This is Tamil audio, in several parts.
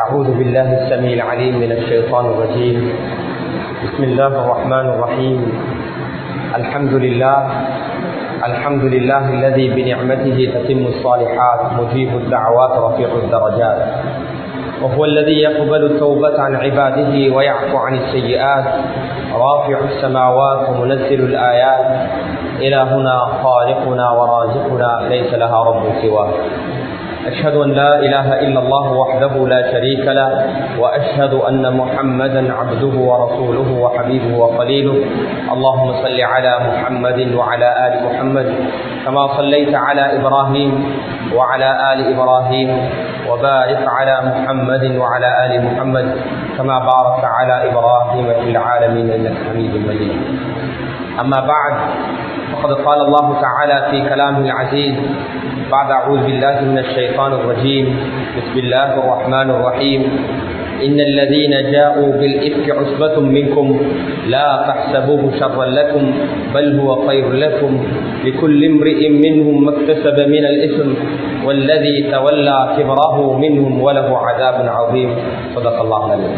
أعوذ بالله السميع العليم من الشيطان الرجيم بسم الله الرحمن الرحيم الحمد لله الحمد لله الذي بنعمته تتم الصالحات مجيب الدعوات رفيع الدرجات وهو الذي يقبل التوبة عن عباده ويعفو عن السيئات رافع السماوات ومنزل الآيات إلهنا خالقنا ورازقنا ليس لها رب سواه أشهد أن لا إله إلا الله وحده لا شريك له وأشهد أن محمدا عبده ورسوله وحبيبه وخليله اللهم صل على محمد وعلى آل محمد كما صليت على إبراهيم وعلى آل إبراهيم وبارك على محمد وعلى آل محمد كما باركت على إبراهيم في العالمين إنك حميد مجيد أما بعد فقد قال الله تعالى في كلامه العزيز بعد أعوذ بالله من الشيطان الرجيم بسم الله الرحمن الرحيم إن الذين جاءوا بالإفك عصبة منكم لا تحسبوه شرا لكم بل هو خير لكم لكل امرئ منهم ما اكتسب من الإثم والذي تولى كبره منهم وله عذاب عظيم صدق الله العظيم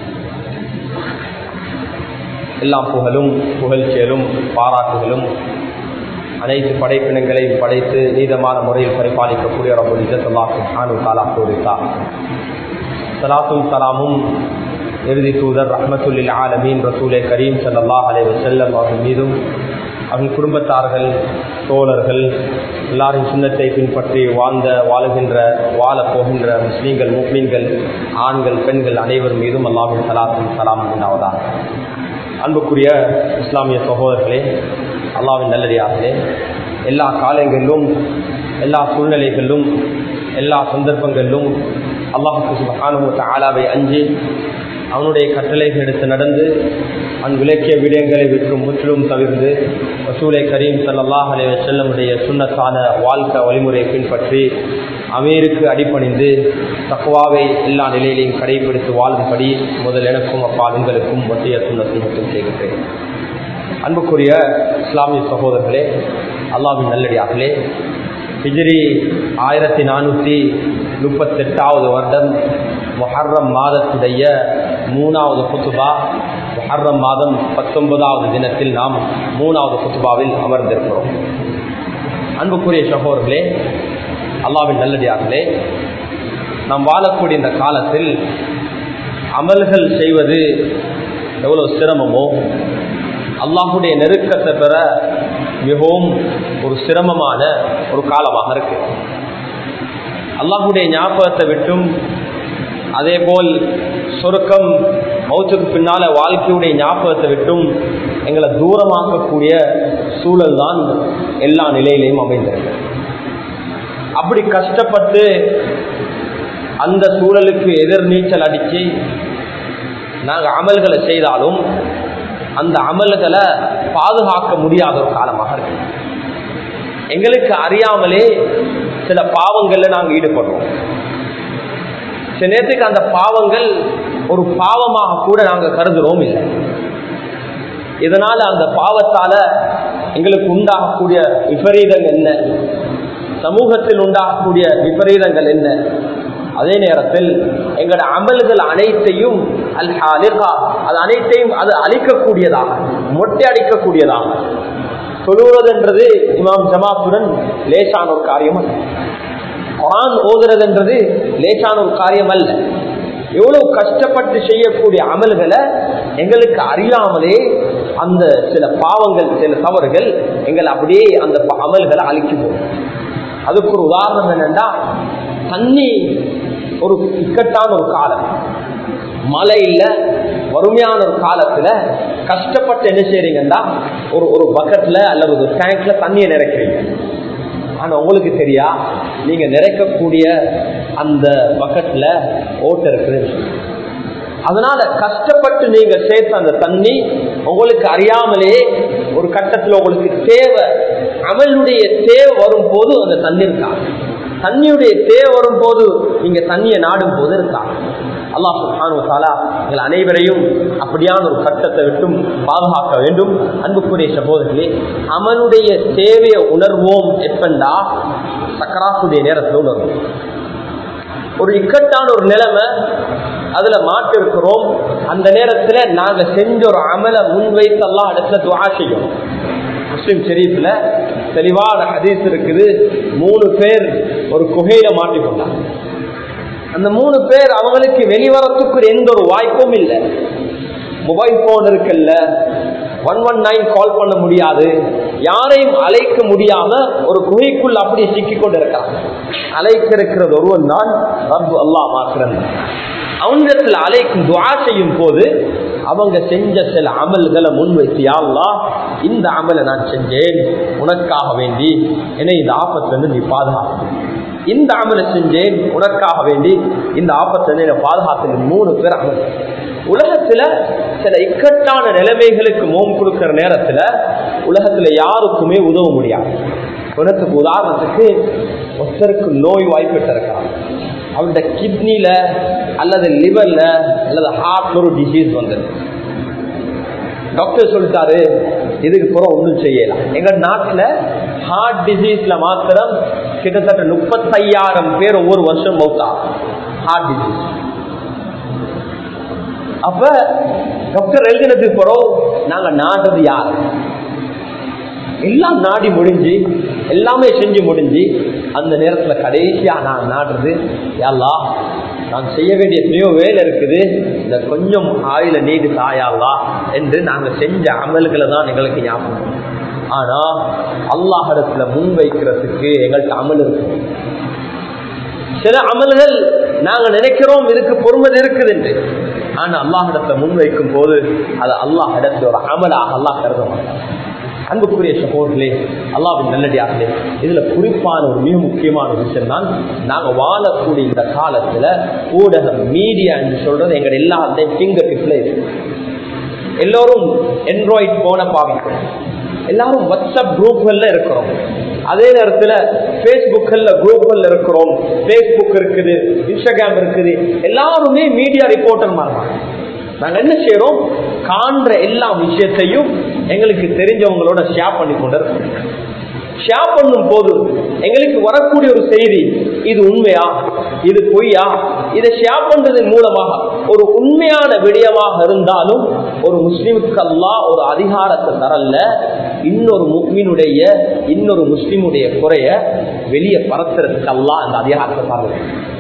எல்லாம் புகழும் புகழ்ச்சியலும் பாராட்டுகளும் அனைத்து படைப்பினங்களையும் படைத்து நீதமான முறையில் பரிபாலிக்கக்கூடிய ரபுல் இஜத்துல்லாஹும் ஆனு தாலா கூறித்தார் சலாத்தும் சலாமும் இறுதி தூதர் ரஹமத்துல்லில் ஆலமீன் ரசூலே கரீம் சல்லாஹ் அலை வசல்லம் அவர்கள் மீதும் அவர்கள் குடும்பத்தார்கள் தோழர்கள் எல்லாரின் சின்னத்தை பின்பற்றி வாழ்ந்த வாழுகின்ற வாழப் போகின்ற முஸ்லீம்கள் முஸ்லீம்கள் ஆண்கள் பெண்கள் அனைவர் மீதும் அல்லாஹின் சலாத்தும் சலாம் உண்டாவதாக அன்புக்குரிய இஸ்லாமிய சகோதரர்களே அல்லாவின் நல்லடியார்களே எல்லா காலங்களிலும் எல்லா சூழ்நிலைகளிலும் எல்லா சந்தர்ப்பங்களிலும் அல்லாஹுக்கு சுபகானுமத்த ஆலாவை அஞ்சு அவனுடைய கட்டளைகள் எடுத்து நடந்து அவன் விளக்கிய விடயங்களை விட்டு முற்றிலும் தவிர்ந்து வசூலை கரீம் சல்லாஹ் அலே செல்லமுடைய சுண்ணத்தான வாழ்க்கை வழிமுறையை பின்பற்றி அமீருக்கு அடிப்பணிந்து தக்குவாவை எல்லா நிலையிலையும் கடைபிடித்து வாழும்படி முதல் எனக்கும் அப்பால் உங்களுக்கும் ஒத்திய சுண்ணத்தை மட்டும் செய்கின்றேன் அன்புக்குரிய இஸ்லாமிய சகோதரர்களே அல்லாவின் நல்லடியார்களே ஹிஜ்ரி ஆயிரத்தி நானூற்றி முப்பத்தெட்டாவது வருடம் மொஹர்ரம் மாதத்துடைய மூணாவது குத்துபா மொஹர்ரம் மாதம் பத்தொன்பதாவது தினத்தில் நாம் மூணாவது குத்துபாவில் அமர்ந்திருக்கிறோம் அன்புக்குரிய சகோதரர்களே அல்லாவின் நல்லடியார்களே நாம் வாழக்கூடிய இந்த காலத்தில் அமல்கள் செய்வது எவ்வளவு சிரமமோ அல்லாஹுடைய நெருக்கத்தை பெற மிகவும் ஒரு சிரமமான ஒரு காலமாக இருக்கு அல்லாஹுடைய ஞாபகத்தை விட்டும் அதே போல் சொருக்கம் மௌத்துக்கு பின்னால வாழ்க்கையுடைய ஞாபகத்தை விட்டும் எங்களை தூரமாக்கக்கூடிய சூழல் தான் எல்லா நிலையிலையும் அமைந்திருக்கு அப்படி கஷ்டப்பட்டு அந்த சூழலுக்கு எதிர் நீச்சல் அடித்து நாங்கள் அமல்களை செய்தாலும் அந்த அமல்களை பாதுகாக்க முடியாத ஒரு காலமாக இருக்கு எங்களுக்கு அறியாமலே சில பாவங்கள்ல நாங்கள் ஈடுபடுறோம் சில நேரத்துக்கு அந்த பாவங்கள் ஒரு பாவமாக கூட நாங்கள் கருதுறோம் இல்லை இதனால அந்த பாவத்தால எங்களுக்கு உண்டாகக்கூடிய விபரீதங்கள் என்ன சமூகத்தில் உண்டாகக்கூடிய விபரீதங்கள் என்ன அதே நேரத்தில் எங்களோட அமல்கள் அனைத்தையும் அல் ஹாலிகா அது அனைத்தையும் அது அழிக்கக்கூடியதாக மொட்டை அடிக்கக்கூடியதாக சொல்லுவதென்றது இமாம் ஜமாத்துடன் லேசான ஒரு காரியம் அல்ல குரான் ஓதுறதுன்றது லேசான ஒரு காரியம் அல்ல எவ்வளவு கஷ்டப்பட்டு செய்யக்கூடிய அமல்களை எங்களுக்கு அறியாமலே அந்த சில பாவங்கள் சில தவறுகள் எங்களை அப்படியே அந்த அமல்களை அழிக்கு போகும் அதுக்கு ஒரு உதாரணம் என்னன்னா தண்ணி ஒரு இக்கட்டான ஒரு காலம் மழை இல்ல வறுமையான ஒரு காலத்துல கஷ்டப்பட்டு என்ன செய்றீங்கன்னா ஒரு ஒரு பக்கெட்ல அல்லது ஒரு டேங்க்ல தண்ணியை நிறைக்கிறீங்க ஆனா உங்களுக்கு தெரியா நீங்க நிறைக்கக்கூடிய அந்த பக்கெட்ல ஓட்ட இருக்குது அதனால கஷ்டப்பட்டு நீங்க சேர்த்த அந்த தண்ணி உங்களுக்கு அறியாமலே ஒரு கட்டத்துல உங்களுக்கு தேவை அமலுடைய தேவை வரும் போது அந்த தண்ணி இருக்கா தண்ணியுடைய தேவை வரும் போது நீங்க தண்ணியை நாடும் போது இருக்கா அல்லாஹ் சுப்ஹானஹு வ தஆலா எங்கள் அனைவரையும் அப்படியான ஒரு கட்டத்தை விட்டும் பாதுகாக்க வேண்டும் அன்புக்குரிய சகோதரர்களே அவனுடைய தேவையை உணர்வோம் எப்பண்டா சக்கராத்துடைய நேரத்தில் உணர்வோம் ஒரு இக்கட்டான ஒரு நிலைமை அதுல மாட்டு இருக்கிறோம் அந்த நேரத்துல நாங்க செஞ்ச ஒரு அமல முன்வைத்தெல்லாம் அடுத்த துவா செய்யும் முஸ்லிம் ஷெரீஃப்ல தெளிவான ஹதீஸ் இருக்குது மூணு பேர் ஒரு குகையில மாட்டிக்கொண்டாங்க அந்த மூணு பேர் அவங்களுக்கு வெளிவரத்துக்கு எந்த ஒரு வாய்ப்பும் இல்லை மொபைல் போன் இருக்குல்ல ஒன் ஒன் நைன் கால் பண்ண முடியாது யாரையும் அழைக்க முடியாம ஒரு குகைக்குள் அப்படி சிக்கி கொண்டு இருக்காங்க அழைக்க இருக்கிறது ஒருவன் தான் ரப்பு அல்லாஹ் மாத்திரம் அவனிடத்தில் அழைக்கும் துவா செய்யும் போது அவங்க செஞ்ச சில அமல்களை முன்வைத்தியாங்களா இந்த அமலை நான் செஞ்சேன் உனக்காக வேண்டி என்னை இந்த ஆபத்திலிருந்து நீ பாதுகாத்து இந்த அமலை செஞ்சேன் உனக்காக வேண்டி இந்த ஆபத்திலிருந்து என்னை பாதுகாத்து மூணு பேர் அமல் உலகத்துல சில இக்கட்டான நிலைமைகளுக்கு மோம் கொடுக்கிற நேரத்துல உலகத்துல யாருக்குமே உதவ முடியாது உலகத்துக்கு உதாரணத்துக்கு ஒருத்தருக்கு நோய் வாய்ப்பிட்டு இருக்காங்க அவருடைய கிட்னில அல்லது லிவர்ல அல்லது ஹார்ட்ல ஒரு டிசீஸ் வந்தது டாக்டர் சொல்லிட்டாரு இதுக்கு புற ஒன்றும் செய்யலாம் எங்க நாட்டுல ஹார்ட் டிசீஸ்ல மாத்திரம் கிட்டத்தட்ட முப்பத்தையாயிரம் பேர் ஒவ்வொரு வருஷம் மௌத்தா ஹார்ட் டிசீஸ் அப்ப டாக்டர் எழுதினதுக்கு பிறகு நாங்க நாடுறது யார் எல்லாம் நாடி முடிஞ்சு எல்லாமே செஞ்சு முடிஞ்சு அந்த நேரத்துல கடைசியா நான் நாடுறது யாழ்லா நான் செய்ய வேண்டிய எத்தனையோ வேலை இருக்குது இந்த கொஞ்சம் ஆயில நீடு தாயாளா என்று நாங்க செஞ்ச அமல்களை தான் எங்களுக்கு ஞாபகம் ஆனா அல்லாஹிடத்துல முன்வைக்கிறதுக்கு எங்கள்கிட்ட அமல் இருக்கு சில அமல்கள் நாங்க நினைக்கிறோம் இதுக்கு பொறுமதி இருக்குது என்று ஆனா அல்லாஹிடத்துல முன்வைக்கும் போது அது அல்லாஹிடத்துல ஒரு அமலாக அல்லாஹ் கருத மாட்டார் அன்புக்குரிய சகோதரர்களே அல்லாவின் நல்லடியார்களே இதுல குறிப்பான ஒரு மிக முக்கியமான ஒரு விஷயம் தான் நாங்க வாழக்கூடிய இந்த காலத்துல ஊடகம் மீடியா என்று சொல்றது எங்க எல்லாத்தையும் பிங்கர் டிப்ல இருக்கு எல்லோரும் என்ட்ராய்ட் போன பாவிக்கிறோம் எல்லாரும் வாட்ஸ்அப் குரூப்கள்ல இருக்கிறோம் அதே நேரத்துல பேஸ்புக்கல்ல குரூப்கள்ல இருக்கிறோம் பேஸ்புக் இருக்குது இன்ஸ்டாகிராம் இருக்குது எல்லாருமே மீடியா ரிப்போர்ட்டர் மாதிரி நாங்க என்ன செய்யறோம் காண்ற எல்லா விஷயத்தையும் எங்களுக்கு தெரிஞ்சவங்களோட ஷேர் பண்ணி கொண்டு ஷேர் பண்ணும் போது எங்களுக்கு வரக்கூடிய ஒரு செய்தி இது உண்மையா இது பொய்யா இதை ஷேர் பண்றதன் மூலமாக ஒரு உண்மையான விடயமாக இருந்தாலும் ஒரு முஸ்லிமுக்கு அல்லா ஒரு அதிகாரத்தை தரல இன்னொரு முக்மீனுடைய இன்னொரு முஸ்லிமுடைய குறைய வெளியே பரத்துறதுக்கு அல்லா அந்த அதிகாரத்தை தரல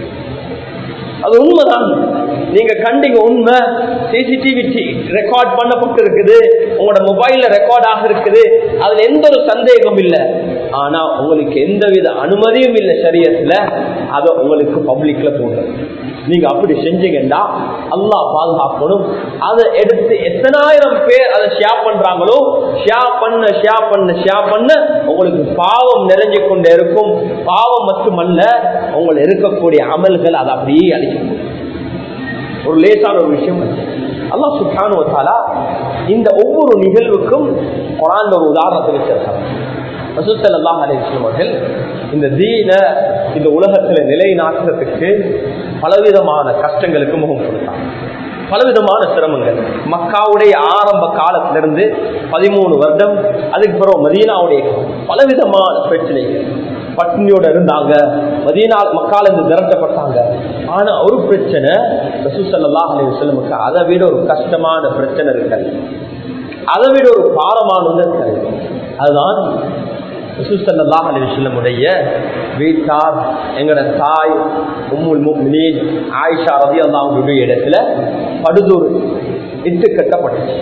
அது உண்மைதான் நீங்க கண்டிங்க உண்மை சிசிடிவி ரெக்கார்ட் பண்ணப்பட்டு இருக்குது உங்களோட மொபைல்ல ரெக்கார்ட் ஆக இருக்குது அதுல எந்த ஒரு சந்தேகம் இல்லை ஆனா உங்களுக்கு எந்தவித அனுமதியும் இல்லை சரியத்துல அதை உங்களுக்கு பப்ளிக்ல போடுறது நீங்க அப்படி செஞ்சீங்கன்னா அல்லா பாதுகாக்கணும் அதை எடுத்து எத்தனாயிரம் பேர் அதை ஷேர் பண்றாங்களோ ஷேர் பண்ண ஷேர் பண்ண ஷேர் பண்ண உங்களுக்கு பாவம் நிறைஞ்சு கொண்டே இருக்கும் பாவம் மட்டுமல்ல உங்களை இருக்கக்கூடிய அமல்கள் அதை அப்படியே அழிக்கும் ஒரு லேசான ஒரு விஷயம் அல்லா சுல்தானுவத்தாலா இந்த ஒவ்வொரு நிகழ்வுக்கும் குரான் ஒரு உதாரணத்தை வச்சிருக்காங்க ரசூசல்லாஹ் அலிஸ்லாம் அவர்கள் இந்த தீன இந்த உலகத்துல நிலைநாட்டுறதுக்கு பலவிதமான கஷ்டங்களுக்கு முகம் கொடுத்தாங்க பலவிதமான சிரமங்கள் மக்காவுடைய ஆரம்ப காலத்திலிருந்து பதிமூணு வருடம் அதுக்கு பிறகு மதீனாவுடைய பலவிதமான பிரச்சனைகள் பட்னியோட இருந்தாங்க மதீனா மக்கால இருந்து திரட்டப்பட்டாங்க ஆனா ஒரு பிரச்சனை ரசூசல்லா அலி வசலமுக்கு அதை விட ஒரு கஷ்டமான பிரச்சனை இருக்காது அதை விட ஒரு பாரமானது இருக்காது அதுதான் ரசூசல்லா அலி வசலமுடைய வீட்டார் எங்கட தாய் உம்முல் முக்மினின் ஆயிஷா ரவி அல்லாவுடைய இடத்துல படுதூர் இட்டு கட்டப்பட்டுச்சு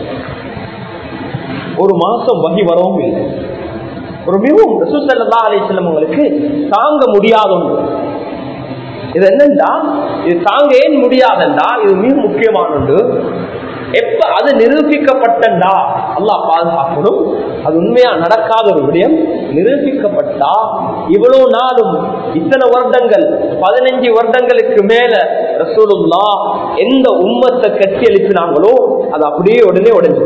ஒரு மாசம் வகி வரவும் இல்லை ஒரு மிகவும் ரசூசல்லா அலிஸ்லம் உங்களுக்கு தாங்க முடியாத ஒன்று இது என்னண்டா இது தாங்க ஏன் முடியாதண்டா இது மிக முக்கியமான ஒன்று எப்ப அது நிரூபிக்கப்பட்டண்டா அல்லா பாதுகாக்கணும் அது உண்மையா நடக்காத ஒரு விடயம் நிரூபிக்கப்பட்டா இவ்வளவு நாளும் இத்தனை வருடங்கள் பதினஞ்சு வருடங்களுக்கு மேல ரசூலுல்லா எந்த உம்மத்தை கட்டி எழுப்பினாங்களோ அது அப்படியே உடனே உடஞ்சு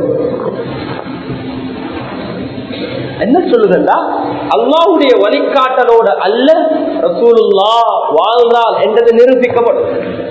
என்ன சொல்லுதுண்டா அல்லாவுடைய வழிகாட்டலோட அல்ல ரசூலுல்லா வாழ்ந்தால் என்றது நிரூபிக்கப்படும்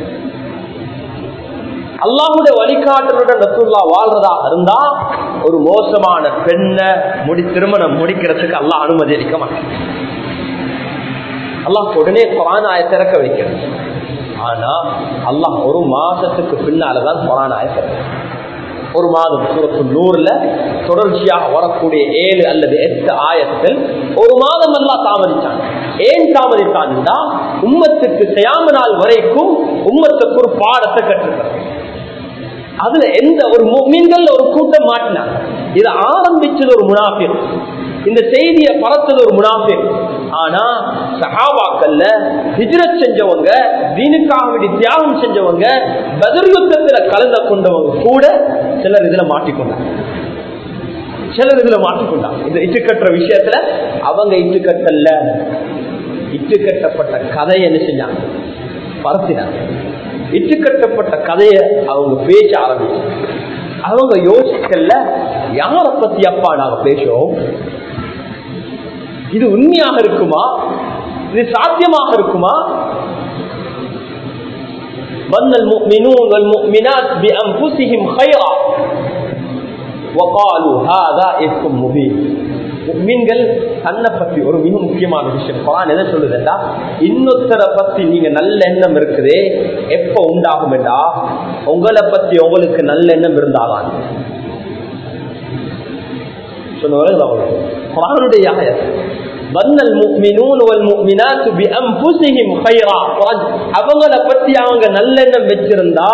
அல்லாஹுடைய வழிகாட்டலுடன் ரசூல்லா வாழ்றதாக இருந்தா ஒரு மோசமான பெண்ணை முடி திருமணம் முடிக்கிறதுக்கு அல்லாஹ் அனுமதி அளிக்க மாட்டான் அல்லாஹ் உடனே குரானாய திறக்க வைக்கிறது ஆனா அல்லாஹ் ஒரு மாசத்துக்கு பின்னாலதான் குரான் ஆயக்கிறது ஒரு மாதம் சூரத்து நூறுல தொடர்ச்சியாக வரக்கூடிய ஏழு அல்லது எட்டு ஆயத்தில் ஒரு மாதம் எல்லாம் தாமதித்தான் ஏன் தாமதித்தான்டா உம்மத்துக்கு செய்யாம நாள் வரைக்கும் உம்மத்துக்கு ஒரு பாடத்தை கற்றுக்கிறார் அதுல எந்த ஒரு மீன்கள் ஒரு கூட்டம் மாட்டினாங்க இதை ஆரம்பிச்சது ஒரு முனாஃபிர் இந்த செய்தியை பரத்தது ஒரு முனாஃபிர் ஆனா சஹாபாக்கள்ல ஹிஜ்ரத் செஞ்சவங்க தீனுக்காக வேண்டி தியாகம் செஞ்சவங்க பதர் யுத்தத்துல கலந்து கொண்டவங்க கூட சிலர் இதுல மாட்டிக்கொண்டாங்க சிலர் இதுல மாட்டிக்கொண்டாங்க இந்த இட்டுக்கட்டுற விஷயத்துல அவங்க இட்டுக்கட்டல்ல இட்டுக்கட்டப்பட்ட கதை என்ன செஞ்சாங்க பரத்தினாங்க இட்டுக்கட்டப்பட்ட கதையை அவங்க பேச ஆரம்பிச்சாங்க அவங்க யோசிக்கல யார பத்தி அப்பா நாங்க பேசுவோம் இது உண்மையாக இருக்குமா இது சாத்தியமாக இருக்குமா ظن المؤمنون والمؤمنات بأنفسهم خيرا وقالوا هذا إفك مبين மீன்கள் தன்னை பத்தி ஒரு மிக முக்கியமான விஷயம் குரான் என்ன சொல்லுதுண்டா இன்னொருத்தரை பத்தி நீங்க நல்ல எண்ணம் இருக்குதே எப்ப உண்டாகும் என்றா உங்களை பத்தி உங்களுக்கு நல்ல எண்ணம் இருந்தாதான் சொன்னவர்கள் அவங்கள பத்தி அவங்க நல்லெண்ணம் வச்சிருந்தா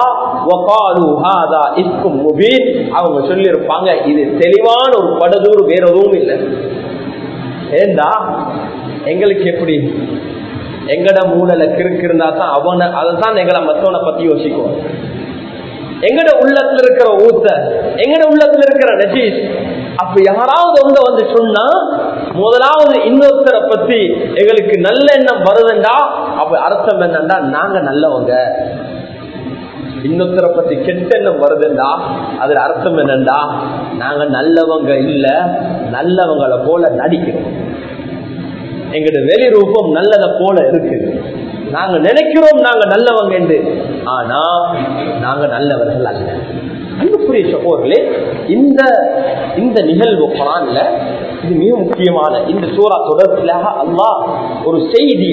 அவங்க சொல்லி இருப்பாங்க இது தெளிவான ஒரு படதூர் வேற எதுவும் இல்லை ஏண்டா எங்களுக்கு எப்படி எங்கட மூடல கிறுக்கு இருந்தா தான் அவனை அதைத்தான் எங்களை மத்தவனை பத்தி யோசிக்கும் எங்கட உள்ளத்துல இருக்கிற ஊத்த எங்கட உள்ளத்துல இருக்கிற நஜீஸ் அப்ப யாராவது ஒன்ற வந்து சொன்னா முதலாவது இன்னொருத்தரை பத்தி எங்களுக்கு நல்ல எண்ணம் வருதுண்டா அப்ப அர்த்தம் என்னன்னா நாங்க நல்லவங்க இன்னொருத்தரை பத்தி கெட்ட எண்ணம் வருதுண்டா அதுல அர்த்தம் என்னண்டா நாங்க நல்லவங்க இல்ல நல்லவங்களை போல நடிக்கிறோம் எங்கட வெளி ரூபம் நல்லத போல இருக்குது நாங்க நினைக்கிறோம் நாங்க நல்லவங்க என்று ஆனா நாங்க நல்லவர்கள் அல்ல அன்புக்குரிய சகோதரர்களே இந்த இந்த நிகழ்வு குரான்ல இது மிக முக்கியமான இந்த சூறா தொடர்ச்சியாக அல்லாஹ் ஒரு செய்திய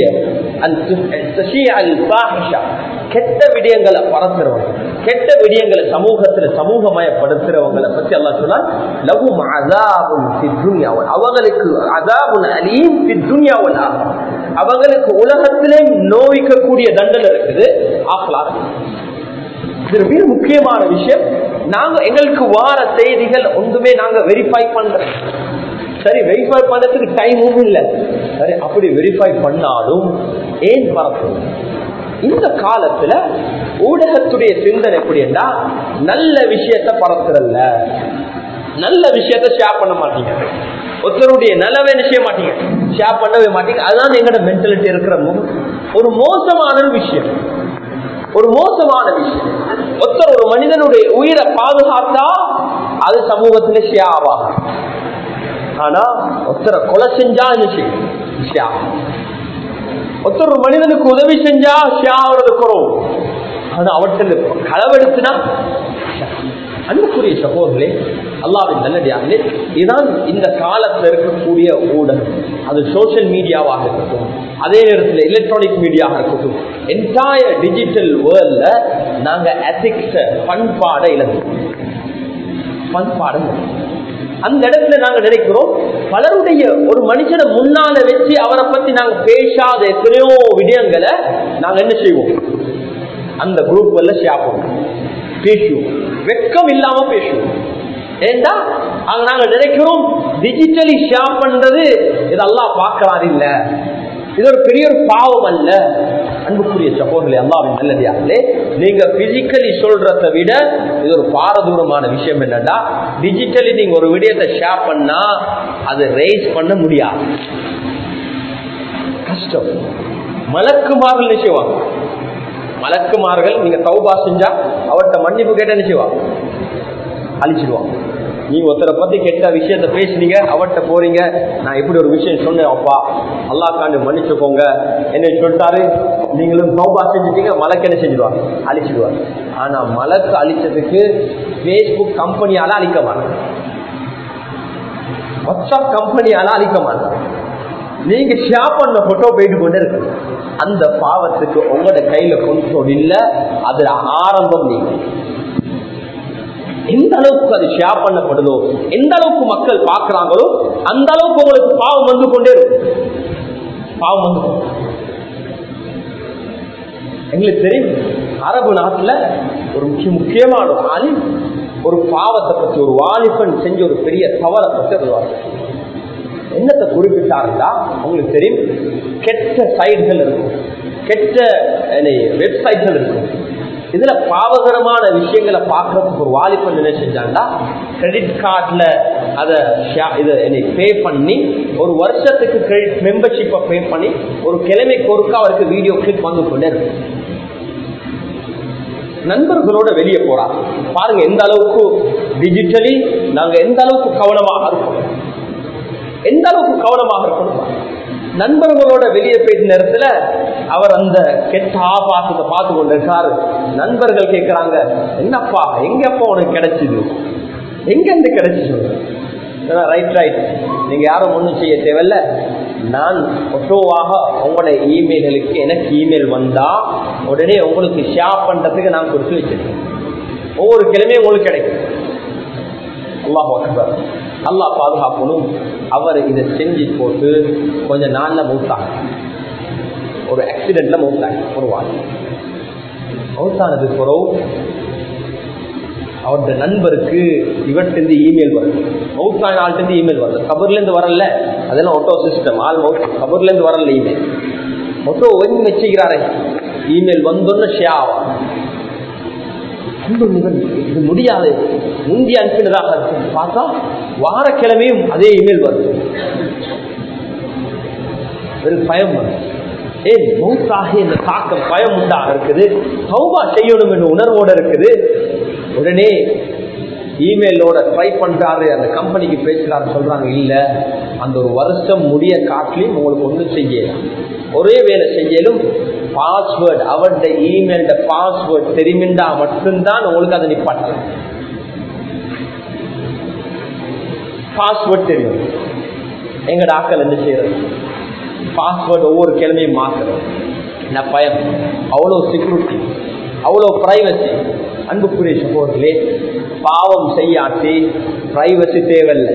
கெட்ட விடயங்களை பரத்துறவங்க கெட்ட விடயங்களை சமூகத்துல சமூகமயப்படுத்துறவங்களை பத்தி அல்லா சொன்னா லகும் அதாபுன் அவங்களுக்கு அதாபுன் அலீம் துன்யாவல் அவங்களுக்கு உலகத்திலே நோய்க்கக்கூடிய தண்டனை இருக்குது ஆகலாம் இது மிக முக்கியமான விஷயம் நாங்க எங்களுக்கு வார செய்திகள் ஒன்றுமே நாங்க வெரிஃபை பண்றோம் சரி வெரிஃபை பண்றதுக்கு டைமும் இல்லை சரி அப்படி வெரிஃபை பண்ணாலும் ஏன் பரப்பும் இந்த காலத்துல ஊடகத்துடைய சிந்தனை எப்படின்னா நல்ல விஷயத்த பரப்புறல்ல நல்ல விஷயத்த ஷேர் பண்ண மாட்டீங்க ஒருத்தருடைய நலவை செய்ய மாட்டீங்க ஷேர் பண்ணவே மாட்டீங்க அதுதான் எங்களோட மென்டாலிட்டி இருக்கிற ஒரு மோசமான விஷயம் ஒரு மோசமான விஷயம் ஒருத்தர் ஒரு மனிதனுடைய உயிரை பாதுகாத்தா அது சமூகத்துல ஷியாவா ஆனா ஒருத்தரை கொலை செஞ்சா என்ன செய்யும் ஒருத்தர் ஒரு மனிதனுக்கு உதவி செஞ்சா ஷியாவோட குறவும் ஆனா அவற்றில் களவெடுத்துனா அன்புக்குரிய சகோதரே அல்லாவின் நல்லடியாகலே இதுதான் இந்த காலத்தில் இருக்கக்கூடிய ஊடகம் அது சோசியல் மீடியாவாக இருக்கட்டும் அதே நேரத்தில் எலக்ட்ரானிக் மீடியாவாக இருக்கட்டும் என்டையர் டிஜிட்டல் வேர்ல்ட்ல நாங்க எத்திக்ஸ பண்பாட இழந்தோம் பண்பாடு அந்த இடத்துல நாங்க நினைக்கிறோம் பலருடைய ஒரு மனுஷனை முன்னால வச்சு அவரை பத்தி நாங்க பேசாத எத்தனையோ விடயங்களை நாங்க என்ன செய்வோம் அந்த குரூப் எல்லாம் ஷேர் பண்ணுவோம் பேசுவோம் வெக்கம் இல்லாம பேசுவோம் ஏண்டா அங்க நாங்க நினைக்கிறோம் டிஜிட்டலி ஷேர் பண்றது இதெல்லாம் பார்க்கறாரு இல்ல இது ஒரு பெரிய ஒரு பாவம் அல்ல அன்புக்குரிய சகோதரர்களே அல்லாவின் நல்லதியாகலே நீங்க பிசிக்கலி சொல்றதை விட இது ஒரு பாரதூரமான விஷயம் என்னன்னா டிஜிட்டலி நீங்க ஒரு விடயத்தை ஷேர் பண்ணா அது ரைஸ் பண்ண முடியாது கஷ்டம் மலக்குமார்கள் நிச்சயவாங்க மலக்குமார்கள் நீங்க தௌபா செஞ்சா அவர்கிட்ட மன்னிப்பு கேட்ட நிச்சயவாங்க அழிச்சிடுவாங்க நீங்க ஒருத்தரை பத்தி கெட்ட விஷயத்த பேசுனீங்க அவர்கிட்ட போறீங்க நான் இப்படி ஒரு விஷயம் சொன்னேன் அப்பா அல்லா காண்டு மன்னிச்சுக்கோங்க என்ன சொல்லிட்டாரு நீங்களும் சௌபா செஞ்சுட்டீங்க மலக்கு என்ன செஞ்சிடுவாங்க அழிச்சிடுவாங்க ஆனா மலக்கு அழிச்சதுக்கு பேஸ்புக் கம்பெனியால அழிக்க மாட்டாங்க வாட்ஸ்அப் கம்பெனியால அழிக்க மாட்டாங்க நீங்க ஷேர் பண்ண போட்டோ போயிட்டு கொண்டே இருக்கு அந்த பாவத்துக்கு உங்களோட கையில கொண்டு இல்ல அதுல ஆரம்பம் நீங்க எந்த அளவுக்கு அது ஷேர் பண்ணப்படுதோ எந்த அளவுக்கு மக்கள் பார்க்கிறாங்களோ அந்த அளவுக்கு உங்களுக்கு பாவம் வந்து கொண்டே இருக்கும் பாவம் வந்து கொண்டே இருக்கும். எங்களுக்கு தெரியும் அரபு நாட்டுல ஒரு முக்கிய முக்கியமான ஒரு ஆலிம் ஒரு பாவத்தை பத்தி ஒரு வாலிபன் செஞ்ச ஒரு பெரிய தவறை பத்தி வருவாங்க என்னத்தை குறிப்பிட்டாருந்தா உங்களுக்கு தெரியும் கெட்ட சைட்கள் இருக்கும் கெட்ட வெப்சைட்கள் இருக்கும் இதுல பாவகரமான விஷயங்களை பார்க்கறதுக்கு ஒரு வாலிபன் என்ன செஞ்சாண்டா கிரெடிட் கார்டுல அதை இதை பே பண்ணி ஒரு வருஷத்துக்கு கிரெடிட் மெம்பர்ஷிப்பை பே பண்ணி ஒரு கிழமைக்கு ஒருக்கா அவருக்கு வீடியோ கிளிப் வந்து கொண்டே இருக்கும் நண்பர்களோட வெளியே போறார் பாருங்க எந்த அளவுக்கு டிஜிட்டலி நாங்க எந்த அளவுக்கு கவனமாக இருக்கோம் எந்த அளவுக்கு கவனமாக இருக்கணும் நண்பர்களோட வெளியே போயிட்ட நேரத்துல அவர் அந்த கெட்ட ஆபாசத்தை பார்த்து கொண்டிருக்காரு நண்பர்கள் கேட்கிறாங்க என்னப்பா எங்கப்பா உனக்கு கிடைச்சது எங்க இருந்து கிடைச்சிச்சு ரைட் ரைட் நீங்க யாரும் ஒண்ணும் செய்ய தேவையில்ல நான் ஒட்டோவாக உங்களோட இமெயில்களுக்கு எனக்கு இமெயில் வந்தா உடனே உங்களுக்கு ஷேர் பண்றதுக்கு நான் கொடுத்து வச்சிருக்கேன் ஒவ்வொரு கிழமையும் உங்களுக்கு கிடைக்கும் அல்லாஹ் அக்பர் அல்லாஹ் பாதுகாக்கணும் அவர் இதை செஞ்சு போட்டு கொஞ்ச நாள்ல மூத்தாங்க ஒரு ஆக்சிடென்ட்ல மூத்தாங்க ஒரு வாரம் மௌத்தானது பிறகு அவருடைய நண்பருக்கு இவர்கிட்ட இமெயில் வருது மவுத்தான ஆள்கிட்ட இமெயில் வருது கபர்ல இருந்து வரல அதெல்லாம் ஒட்டோ சிஸ்டம் ஆள் மவுத் கபர்ல இருந்து வரல இமெயில் ஒட்டோ ஒதுங்கி வச்சுக்கிறாரே இமெயில் வந்தோன்னு ஷே ஆகும் இது முடியாது முந்தி அனுப்பினதாக இருக்கு பார்த்தா வாரக்கிழமையும் அதே இமெயில் வருது ஒரு பயம் வருது ஏன் மௌத்தாக இந்த தாக்கம் பயம் உண்டாக இருக்குது சௌபா செய்யணும் என்ற உணர்வோட இருக்குது உடனே இமெயிலோட ட்ரை பண்றாரு அந்த கம்பெனிக்கு பேசுறாரு சொல்றாங்க இல்ல அந்த ஒரு வருஷம் முடிய காட்டிலையும் உங்களுக்கு ஒன்றும் செய்யலாம் ஒரே வேலை செய்யலும் பாஸ்வேர்டு அவருடைய இமெயில பாஸ்வேர்டு தெரியுமெண்டா மட்டும்தான் உங்களுக்கு அதை நிப்பாட்டலாம் பாஸ்வேர்ட் தெரியும் எங்கட ஆக்கள் என்ன செய்யறது பாஸ்வேர்டு ஒவ்வொரு கிழமையும் மாத்துறது என்ன பயம் அவ்வளோ செக்யூரிட்டி அவ்வளோ பிரைவசி அன்புக்குரிய சகோதரர்களே பாவம் செய்யாட்டி பிரைவசி தேவையில்லை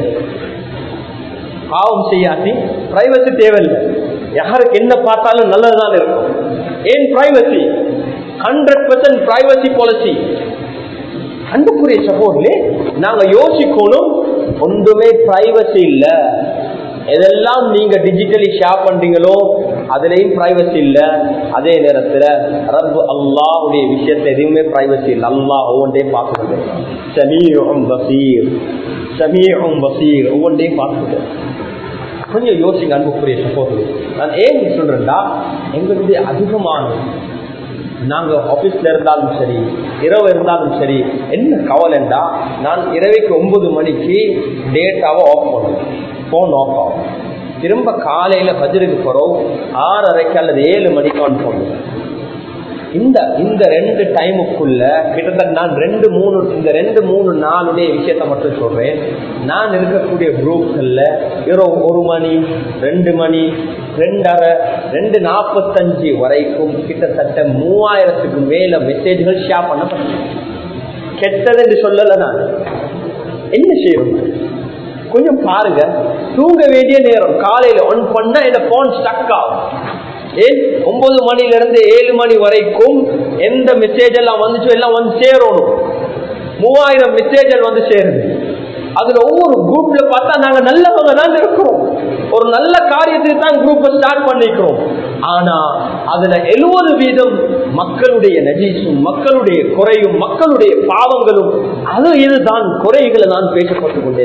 பாவம் செய்யாட்டி பிரைவசி தேவையில்லை யாருக்கு என்ன பார்த்தாலும் நல்லதுதான் இருக்கும் ஏன் privacy hundred percent privacy policy அன்புக்குரிய சகோதரே நாங்க யோசிக்கணும் ஒன்றுமே பிரைவசி இல்ல எதெல்லாம் நீங்க டிஜிட்டலி ஷேர் பண்றீங்களோ அதுலயும் பிரைவசி இல்ல அதே நேரத்துல ரப் அல்லாவுடைய விஷயத்துல எதுவுமே பிரைவசி இல்லை அல்லாஹ் ஒவ்வொன்றையும் பார்த்துக்கிட்டு சமீரம் பசீர் சமீரம் பசீர் ஒவ்வொன்றையும் பார்த்துக்கிட்டு கொஞ்சம் யோசிங்க அன்புக்குரிய சகோதரி நான் ஏன் சொல்றேன்டா எங்களுடைய அதிகமான நாங்க ஆபீஸ்ல இருந்தாலும் சரி இரவு இருந்தாலும் சரி என்ன கவலைண்டா நான் இரவைக்கு ஒன்பது மணிக்கு டேட்டாவை ஆஃப் பண்ணுவேன் போன் ஆஃப் ஆகும் திரும்ப காலையில பஜருக்கு போறோம் ஆறரைக்கு அல்லது ஏழு மணிக்கு ஆன் பண்ணுவேன் இந்த இந்த ரெண்டு டைமுக்குள்ள கிட்டத்தட்ட நான் ரெண்டு மூணு இந்த ரெண்டு மூணு நாளுடைய விஷயத்த மட்டும் சொல்றேன் நான் இருக்கக்கூடிய குரூப்கள்ல இரவு ஒரு மணி ரெண்டு மணி ரெண்டரை ரெண்டு நாற்பத்தஞ்சு வரைக்கும் கிட்டத்தட்ட மூவாயிரத்துக்கு மேல மெசேஜ்கள் ஷேர் பண்ணப்பட்டது கெட்டது என்று சொல்லல நான் என்ன செய்யணும் கொஞ்சம் பாருங்க தூங்க வேண்டிய நேரம் காலையில ஒன் பண்ண இந்த போன் ஸ்டக் ஆகும் ஏன் ஒன்பது மணில இருந்து ஏழு மணி வரைக்கும் எந்த மெசேஜ் எல்லாம் வந்துச்சோ எல்லாம் வந்து சேரணும் மூவாயிரம் மெசேஜ் வந்து சேருது அதுல ஒவ்வொரு குரூப்ல பார்த்தா நாங்க நல்லவங்க தான் இருக்கிறோம் ஒரு நல்ல காரியத்துக்கு தான் குரூப்பை ஸ்டார்ட் பண்ணிக்கிறோம் ஆனா அதுல எழுபது வீதம் மக்களுடைய நஜீசும் மக்களுடைய குறையும் மக்களுடைய பாவங்களும் அது இதுதான் குறைகளை தான் பேசப்பட்டு கொண்டே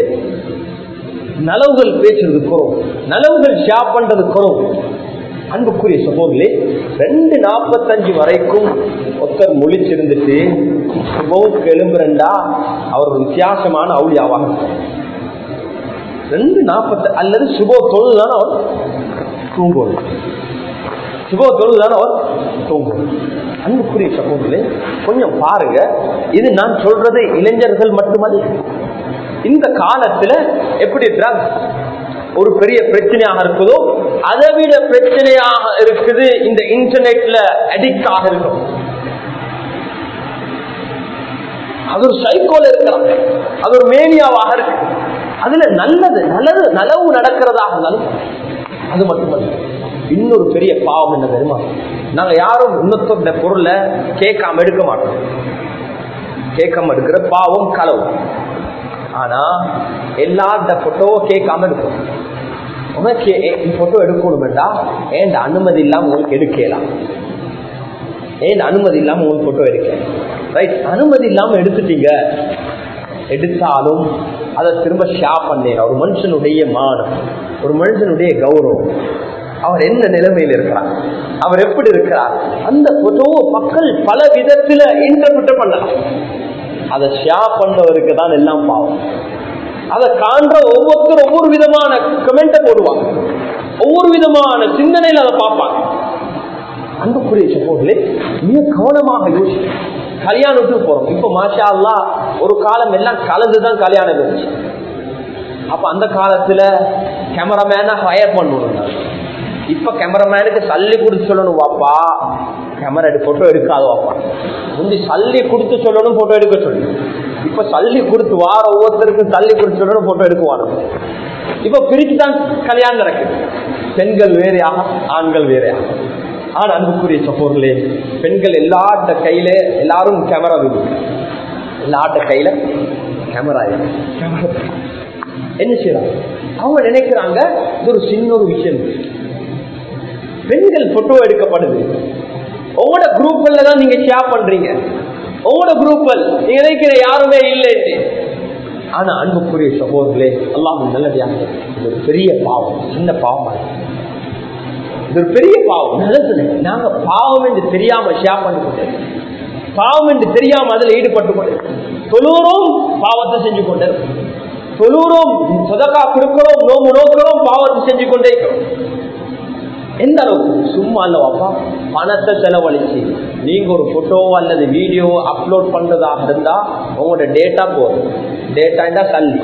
நலவுகள் பேசுறது குறம் நலவுகள் ஷேர் பண்றது குறம் அன்புக்குரிய சகோதரே ரெண்டு நாற்பத்தஞ்சு வரைக்கும் ஒருத்தர் முழிச்சிருந்துட்டு சுபவுக்கு எழும்புறண்டா அவர் ஒரு வித்தியாசமான அவுளியாவாக ரெண்டு நாற்பத்தி அல்லது சுபோ தொழுதான் அவர் தூங்குவது சுபோ தொழுதான் அவர் தூங்குவது அன்புக்குரிய சகோதரே கொஞ்சம் பாருங்க இது நான் சொல்றது இளைஞர்கள் மட்டுமல்ல இந்த காலத்துல எப்படி ட்ரக்ஸ் ஒரு பெரிய பிரச்சனையாக இருக்குதோ அதை விட பிரச்சனையாக இருக்குது இந்த இன்டர்நெட்ல அடிக்ட் ஆக இருக்கும் அது ஒரு சைக்கோல இருக்கிறாங்க அது ஒரு மேனியாவாக இருக்கு அதுல நல்லது நல்லது நலவு நடக்கிறதாக இருந்தாலும் அது மட்டுமல்ல இன்னொரு பெரிய பாவம் என்ன தெரியுமா நாங்க யாரும் இன்னொருத்தோட பொருளை கேட்காம எடுக்க மாட்டோம் கேட்காம எடுக்கிற பாவம் களவு ஆனா எல்லாத்த போட்டோவோ கேட்காம இருக்கும் உனக்கு போட்டோ எடுக்கணுமெண்டா ஏன் அனுமதி இல்லாம உங்களுக்கு எடுக்கலாம் ஏன் அனுமதி இல்லாம உங்களுக்கு போட்டோ எடுக்க ரைட் அனுமதி இல்லாம எடுத்துட்டீங்க எடுத்தாலும் அதை திரும்ப ஷேர் பண்ணேன் ஒரு மனுஷனுடைய மானம் ஒரு மனுஷனுடைய கௌரவம் அவர் என்ன நிலைமையில் இருக்கிறார் அவர் எப்படி இருக்கிறார் அந்த போட்டோவை மக்கள் பல விதத்துல இன்டர்பிரட் பண்ணலாம் அதை ஷேர் பண்ணவருக்கு தான் எல்லாம் பாவம் அதை காண்ற ஒவ்வொருத்தரும் ஒவ்வொரு விதமான கமெண்ட போடுவாங்க ஒவ்வொரு விதமான சிந்தனையில் அதை பார்ப்பாங்க அன்புக்குரிய சப்போர்களே மிக கவனமாக யோசி கல்யாணத்துக்கு போறோம் இப்ப மாஷா அல்லா ஒரு காலம் எல்லாம் கலந்துதான் கல்யாணம் இருந்துச்சு அப்ப அந்த காலத்துல கேமராமேனா ஹயர் பண்ணணும் இப்ப கேமராமேனுக்கு சல்லி கொடுத்து சொல்லணும் வாப்பா கேமரா எடு போட்டோ எடுக்காத வாப்பா முந்தி சல்லி கொடுத்து சொல்லணும் போட்டோ எடுக்க சொல்லணும் இப்ப சல்லி கொடுத்து வார ஒவ்வொருத்தருக்கும் சல்லி கொடுத்து சொல்லணும் போட்டோ எடுக்குவானு இப்ப பிரிச்சு தான் கல்யாணம் நடக்குது பெண்கள் வேறையாக ஆண்கள் வேறையாக ஆனா அன்புக்குரிய சப்போர்களே பெண்கள் எல்லாட்ட கையில எல்லாரும் கேமரா விடு எல்லாட்ட கையில கேமரா என்ன செய்யறாங்க அவங்க நினைக்கிறாங்க இது ஒரு சின்ன ஒரு விஷயம் பெண்கள் போட்டோ எடுக்கப்படுது உங்களோட குரூப்ல தான் நீங்க ஷேர் பண்றீங்க உங்களோட குரூப்பல் நீங்க நினைக்கிற யாருமே இல்லைன்னு ஆனா அன்புக்குரிய சகோதரர்களே எல்லாம் நல்லதாக இது ஒரு பெரிய பாவம் சின்ன பாவம் இது ஒரு பெரிய பாவம் நல்லது நாங்க பாவம் என்று தெரியாம ஷேர் பண்ணிக்கொண்டு பாவம் என்று தெரியாம அதுல ஈடுபட்டு கொண்டு தொழுறோம் பாவத்தை செஞ்சு கொண்டு தொழுறோம் சொதக்கா கொடுக்கிறோம் நோம்பு நோக்கிறோம் பாவத்தை செஞ்சு கொண்டே இருக்கிறோம் எந்த அளவுக்கு சும்மா இல்லவாப்பா பணத்தை செலவழிச்சு நீங்க ஒரு போட்டோ அல்லது வீடியோ அப்லோட் பண்றதாக இருந்தா உங்களோட டேட்டா போதும் டேட்டா தள்ளி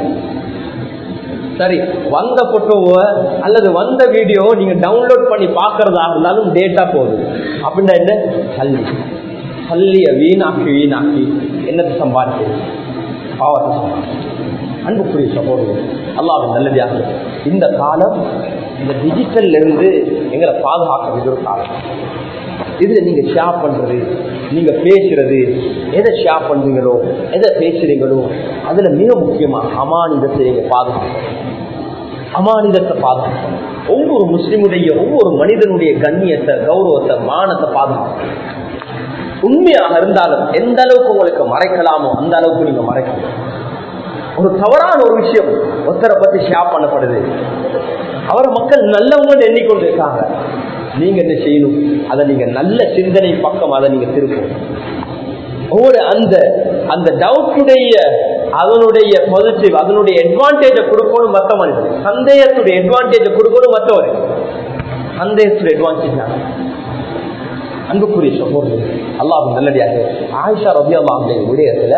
சரி வந்த போட்டோவை அல்லது வந்த வீடியோ நீங்க டவுன்லோட் பண்ணி பாக்குறதா இருந்தாலும் டேட்டா போதும் அப்படின்னா என்ன தள்ளி தள்ளிய வீணாக்கி வீணாக்கி என்னத்தை சம்பாதிக்கிறது பாவத்தை சம்பாதிக்கிறது அன்புக்குரிய சகோதரர் அல்லாவின் நல்லதாக இந்த காலம் இந்த டிஜிட்டல்ல இருந்து எங்களை பாதுகாக்க வேண்டிய ஒரு காலம் இதுல நீங்க ஷேர் பண்றது நீங்க பேசுறது எதை ஷேர் பண்றீங்களோ எதை பேசுறீங்களோ அதுல மிக முக்கியமா அமானிதத்தை நீங்க பாதுகாக்கணும் அமானிதத்தை பாதுகாக்கணும் ஒவ்வொரு முஸ்லிமுடைய ஒவ்வொரு மனிதனுடைய கண்ணியத்தை கௌரவத்தை மானத்தை பாதுகாக்கணும் உண்மையாக இருந்தாலும் எந்த அளவுக்கு உங்களுக்கு மறைக்கலாமோ அந்த அளவுக்கு நீங்க மறைக்கணும் ஒரு தவறான ஒரு விஷயம் ஒருத்தரை பத்தி ஷேர் பண்ணப்படுது அவர் மக்கள் நல்லவங்க எண்ணிக்கொண்டிருக்காங்க நீங்க என்ன செய்யணும் அதை நீங்க நல்ல சிந்தனை பக்கம் அதை நீங்க திருப்பணும் ஒவ்வொரு அந்த அந்த டவுட்டுடைய அதனுடைய பாசிட்டிவ் அதனுடைய அட்வான்டேஜ கொடுக்கணும் மற்ற மனிதன் சந்தேகத்துடைய அட்வான்டேஜ கொடுக்கணும் மற்றவர் சந்தேகத்துடைய அட்வான்டேஜ் அன்புக்குரிய சகோதரர் அல்லாஹ் நல்லடியாக ஆயிஷா ரபி அல்லாஹுடைய விடயத்துல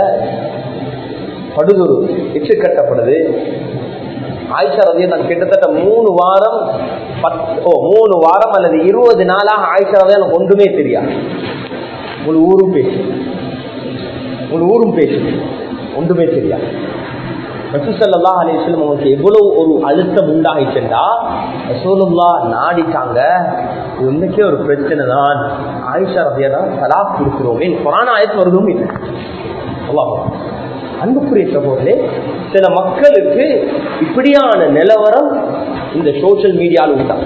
படுதொரு எச்சு கட்டப்படுது ஆயிஷா ரதியை நான் கிட்டத்தட்ட மூணு வாரம் ஓ மூணு வாரம் அல்லது இருபது நாளாக ஆயிஷா ரதியா எனக்கு ஒன்றுமே தெரியாது ஒரு ஊரும் பேசு ஒரு ஊரும் பேசு ஒன்றுமே தெரியாது ரசூசல்லா அலிஸ்லம் அவங்களுக்கு எவ்வளவு ஒரு அழுத்தம் உண்டாகிச்சுண்டா ரசூலுல்லா நாடிட்டாங்க இன்னைக்கே ஒரு பிரச்சனை தான் ஆயிஷா ரதியா தான் தலாக் கொடுக்கிறோமே கொரோனா ஆயத்து வருதும் இல்லை அல்லாஹ் அன்புக்குரிய சகோதரே சில மக்களுக்கு இப்படியான நிலவரம் இந்த சோசியல் மீடியாவில் உண்டா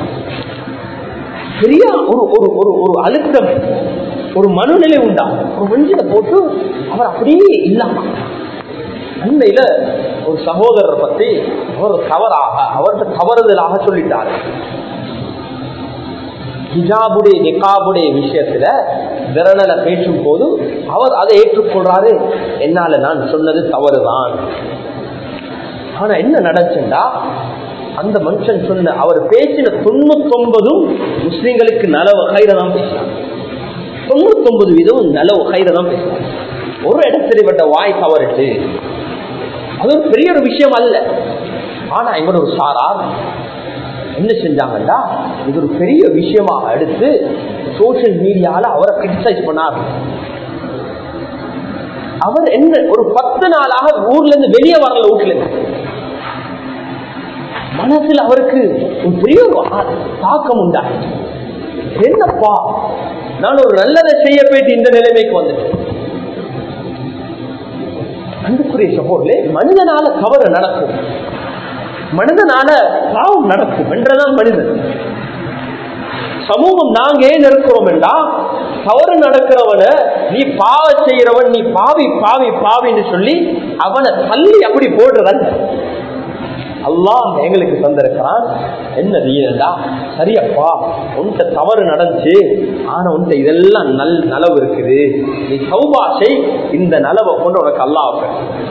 பெரிய ஒரு ஒரு ஒரு ஒரு அழுத்தம் ஒரு மனநிலை உண்டா ஒரு மனுஷனை போட்டு அவர் அப்படியே இல்லாம அண்மையில ஒரு சகோதரரை பத்தி அவர் தவறாக அவர்கிட்ட தவறுதலாக சொல்லிட்டார் ஹிஜாபுடைய நிகாபுடைய விஷயத்துல விரணல பேசும் போது அவர் அதை ஏற்றுக்கொள்றாரு என்னால நான் சொன்னது தவறுதான் ஆனா என்ன நடந்துச்சுண்டா அந்த மனுஷன் சொன்ன அவர் பேசின தொண்ணூத்தி ஒன்பதும் முஸ்லிம்களுக்கு நல வகையில தான் பேசினாங்க தொண்ணூத்தி ஒன்பது வீதம் நல வகையில தான் பேசினாங்க ஒரு இடத்துல வாய் தவறிட்டு அது ஒரு பெரிய ஒரு விஷயம் அல்ல ஆனா எங்களோட ஒரு சாரார் என்ன செஞ்சாங்கடா இது ஒரு பெரிய விஷயமாக எடுத்து சோசியல் மீடியால அவரை கிரிட்டிசைஸ் பண்ணார் அவர் என்ன ஒரு பத்து நாளாக ஊர்ல இருந்து வெளியே வரல வீட்டுல இருந்து மனசில் அவருக்கு ஒரு பெரிய ஒரு ஆ- தாக்கம் உண்டா என்னப்பா நான் ஒரு நல்லதை செய்ய போயிட்டு இந்த நிலைமைக்கு வந்துட்டேன் அன்புக்குரிய சகோதரே மனிதனால தவறு நடக்கும் மனிதனால பாவம் நடக்கும் என்றதான் மனிதன் சமூகம் நாங்க ஏன் இருக்கிறோம் என்றா தவறு நடக்கிறவன நீ பாவ செய்யறவன் நீ பாவி பாவி பாவின்னு சொல்லி அவனை தள்ளி அப்படி போடுறதல்ல அல்லாஹ் எங்களுக்கு தந்திருக்கிறான் என்ன தீனடா சரியப்பா உன்கிட்ட தவறு நடந்துச்சு ஆனா உன்கிட்ட இதெல்லாம் நல் நலவு இருக்குது நீ சௌபா செய் இந்த நலவை கொண்டு உனக்கு அல்லாஹ்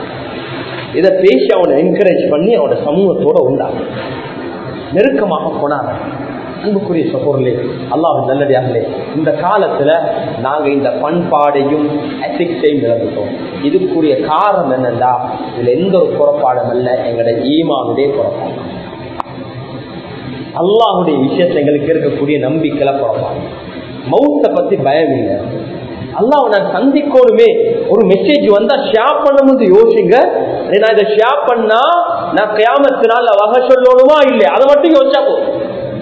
இதை பேசி அவனை என்கரேஜ் பண்ணி அவனோட சமூகத்தோட உண்டாங்க நெருக்கமாக போனாங்க அன்புக்குரிய சகோதரர்களே அல்லாஹ் நல்லடியார்களே இந்த காலத்துல நாங்க இந்த பண்பாடையும் எத்திக்ஸையும் இழந்துட்டோம் இதுக்குரிய காரணம் என்னன்னா இதுல எந்த ஒரு புறப்பாடும் அல்ல எங்களுடைய ஈமானுடைய புறப்பாடு அல்லாஹுடைய விஷயத்துல எங்களுக்கு இருக்கக்கூடிய நம்பிக்கையில புறப்பாடு மௌத்தை பத்தி பயம் இல்லை அல்லாஹ் நான் சந்திக்கணுமே ஒரு மெசேஜ் வந்தா ஷேர் பண்ணும்போது யோசிங்க நான் இதை ஷேர் பண்ணா நான் கியாமத்தினால வகை சொல்லணுமா இல்லையா அதை மட்டும் யோசிச்சா போதும்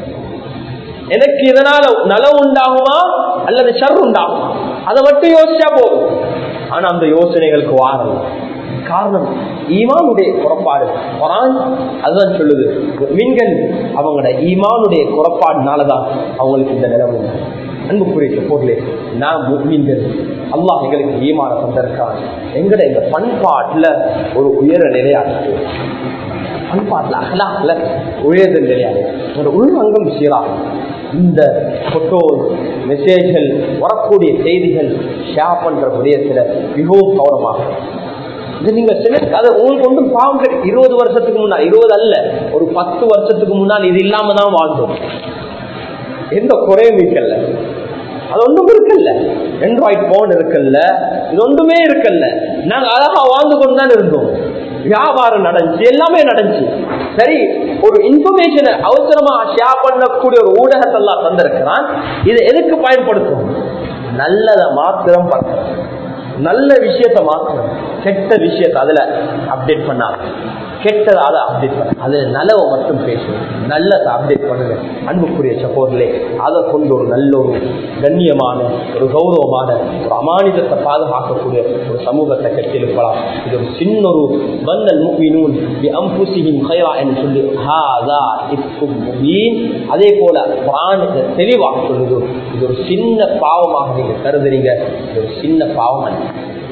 எனக்கு இதனால நலவு உண்டாகுமா அல்லது ஷர் உண்டாகுமா அதை மட்டும் யோசிச்சா போதும் ஆனா அந்த யோசனைகளுக்கு வாரம் காரணம் ஈமானுடைய குறப்பாடு குரான் அதுதான் சொல்லுது மீன்கள் அவங்களோட ஈமானுடைய குறப்பாடுனாலதான் அவங்களுக்கு இந்த நிலவு அன்புக்குரிய பொருளே நான் மீன்கள் அல்லாஹ் எங்களுக்கு ஈமான தந்திருக்கான் எங்கட இந்த பண்பாட்டுல ஒரு உயர நிலையாட்டு பண்பாட்டுல அகலாக்குல உயர்ந்த நிலையாக ஒரு உள்வங்கம் சீராகும் இந்த போட்டோ மெசேஜ்கள் வரக்கூடிய செய்திகள் ஷேர் பண்ற விடயத்துல மிகவும் கவனமாக இது நீங்க சில அதை உங்களுக்கு ஒன்றும் பாவம் கிடையாது இருபது வருஷத்துக்கு முன்னால் இருபது அல்ல ஒரு பத்து வருஷத்துக்கு முன்னால் இது இல்லாம தான் வாழ்ந்தோம் எந்த குறையும் இருக்கல்ல அது ஒன்றும் இருக்கல்ல ஆண்ட்ராய்ட் போன் இருக்கல்ல இது ஒன்றுமே இருக்கல்ல நாங்க அழகா வாழ்ந்து கொண்டு தான் இருந்தோம் வியாபாரம் நடந்துச்சு எல்லாமே நடந்துச்சு சரி ஒரு இன்ஃபர்மேஷனை அவசரமா ஷேர் பண்ணக்கூடிய ஒரு ஊடகத்தை எல்லாம் தந்திருக்கிறான் இதை எதுக்கு பயன்படுத்தும் நல்லதை மாத்திரம் பார்க்கிறோம் நல்ல விஷயத்தை மாத்திரம் கெட்ட விஷயத்தை அதுல அப்டேட் பண்ணாது கெட்டதை அதை அப்டேட் பண்ண அது நல்லவை மட்டும் பேசும் நல்லதை அப்டேட் பண்ணுங்க அன்புக்குரிய சப்போர்ட்லே அதை கொண்டு ஒரு நல்ல ஒரு கண்ணியமான ஒரு கௌரவமான ஒரு அமானிதத்தை பாதுகாக்கக்கூடிய ஒரு சமூகத்தை கட்டியிருக்கலாம் இது ஒரு சின்ன ஒரு வந்தல் முக்மினூன் அம்புசிஹின் ஹைரா என்று சொல்லி ஹாதா இஃப்கும் முபீன் அதே போல குரான் இதை தெளிவாக சொல்லுது இது ஒரு சின்ன பாவமாக நீங்க கருதுறீங்க இது ஒரு சின்ன பாவம் அல்ல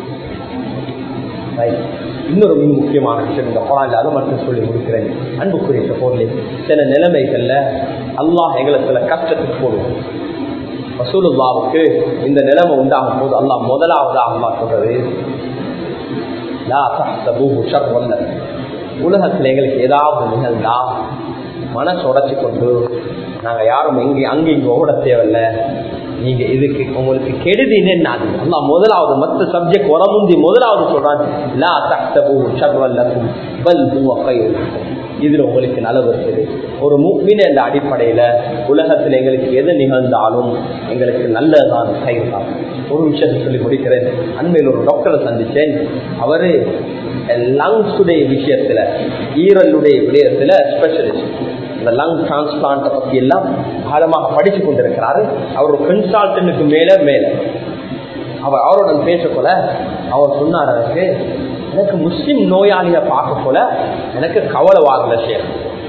Right. இன்னொரு மிக முக்கியமான விஷயம் இந்த குரான்ல அதை மட்டும் சொல்லி முடிக்கிறேன் அன்புக்குரிய சகோதரி சில நிலைமைகள்ல அல்லாஹ் எங்களை சில கஷ்டத்துக்கு போடுவோம் ரசூலுல்லாவுக்கு இந்த நிலைமை உண்டாகும் போது அல்லாஹ் முதலாவதாக அல்லாஹ் சொல்றது லா தஹ்சபூஹு ஷர்ரன் லக்கும். உலகத்துல எங்களுக்கு ஏதாவது நிகழ்ந்தா மனசு உடைச்சு கொண்டு நாங்க யாரும் எங்க அங்க இங்க ஓட தேவையில்ல நீங்க இதுக்கு உங்களுக்கு கெடுதின்னு அது அல்லா முதலாவது மற்ற சப்ஜெக்ட் வரமுந்தி முதலாவது சொல்றான் லா தஹ்சபூ ஷர்ரன் லக்கும் பல் ஹுவ கைர் இதுல உங்களுக்கு நலவு இருக்குது ஒரு முக்மின் என்ற அடிப்படையில உலகத்துல எங்களுக்கு எது நிகழ்ந்தாலும் எங்களுக்கு நல்லதுதான் கயிறு தான் ஒரு விஷயத்தை சொல்லி முடிக்கிறேன் அண்மையில் ஒரு டாக்டரை சந்திச்சேன் அவரு லங்ஸுடைய விஷயத்துல ஈரலுடைய விடயத்துல ஸ்பெஷலிஸ்ட் இந்த லங் டிரான்ஸ்பிளான்ட பத்தி எல்லாம் ஆழமாக படிச்சு கொண்டிருக்கிறாரு அவர் ஒரு கன்சால்டனுக்கு மேல மேல அவர் அவருடன் பேச போல அவர் சொன்னார் எனக்கு எனக்கு முஸ்லிம் நோயாளியை பார்க்க போல எனக்கு கவலை வாங்கல சேர்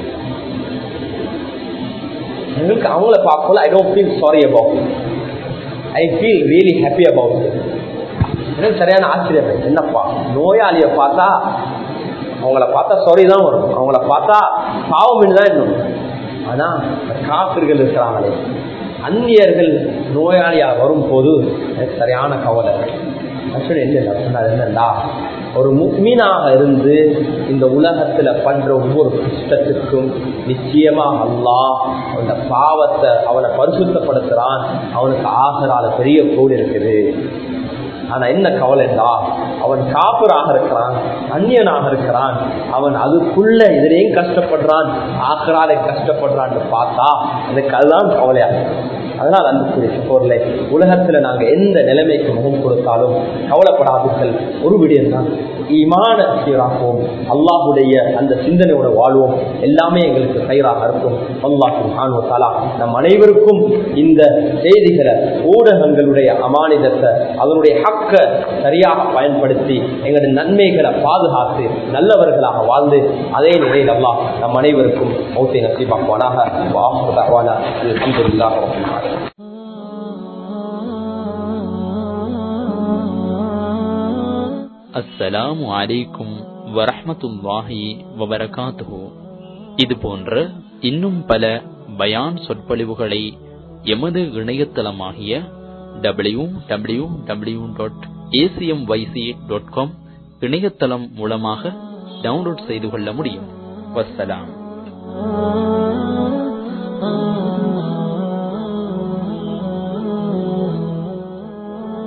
எங்களுக்கு அவங்கள பார்க்க போல I don't feel sorry about I feel really happy about எனக்கு சரியான ஆச்சரியம் என்னப்பா நோயாளியை பார்த்தா அவங்கள பார்த்தா சாரி தான் வரும் அவங்கள பார்த்தா பாவம் தான் இன்னும் ஆனா காப்பிர்கள் இருக்கிறாங்களே அந்நியர்கள் நோயாளியா வரும்போது எனக்கு சரியான கவலை ஆக்சுவலி என்ன சொன்னார் என்னண்டா ஒரு முக்மீனாக இருந்து இந்த உலகத்துல பண்ற ஒவ்வொரு கஷ்டத்துக்கும் நிச்சயமா அல்லாஹ் அந்த பாவத்தை அவனை பரிசுத்தப்படுத்துறான் அவனுக்கு ஆசரால பெரிய கூடு இருக்குது ஆனா என்ன கவலைண்டா அவன் காப்பராக இருக்கிறான் அந்நியனாக இருக்கிறான் அவன் அதுக்குள்ள இதுலயும் கஷ்டப்படுறான் ஆக்கிறாலே கஷ்டப்படுறான்னு பார்த்தா எனக்கு அதுதான் கவலையா இருக்கு. அதனால் அன்புக்குரிய சகோதரர்களே உலகத்துல நாங்க எந்த நிலைமைக்கு முகம் கொடுத்தாலும் கவலைப்படாதீர்கள் ஒரு விடயம் தான் ஈமான சீராக்குவோம் அல்லாஹுடைய அந்த சிந்தனையோட வாழ்வோம் எல்லாமே எங்களுக்கு கயிறாக இருக்கும் அல்லாஹு தாலா நம் அனைவருக்கும் இந்த செய்திகளை ஊடகங்களுடைய அமானிதத்தை அதனுடைய ஹக்க சரியாக பயன்படுத்தி எங்களுடைய நன்மைகளை பாதுகாத்து நல்லவர்களாக வாழ்ந்து அதே நிலையில் அல்லாஹ் நம் அனைவருக்கும் மௌத்தை நசீபாக்குவானாக வாஹுதாவானா அல்ஹம்துலில்லாஹ் ரப்பில் ஆலமீன் அஸ்ஸலாமு அலைக்கும் வரஹ்மத்துல்லாஹி வபரகாத்துஹு இது போன்ற இன்னும் பல பயான் சொற்பொழிவுகளை எமது இணையதளமாகிய W W W dot ACM YC dot com இணையதளம் மூலமாக டவுன்லோட் செய்து கொள்ள முடியும் வஸ்ஸலாம்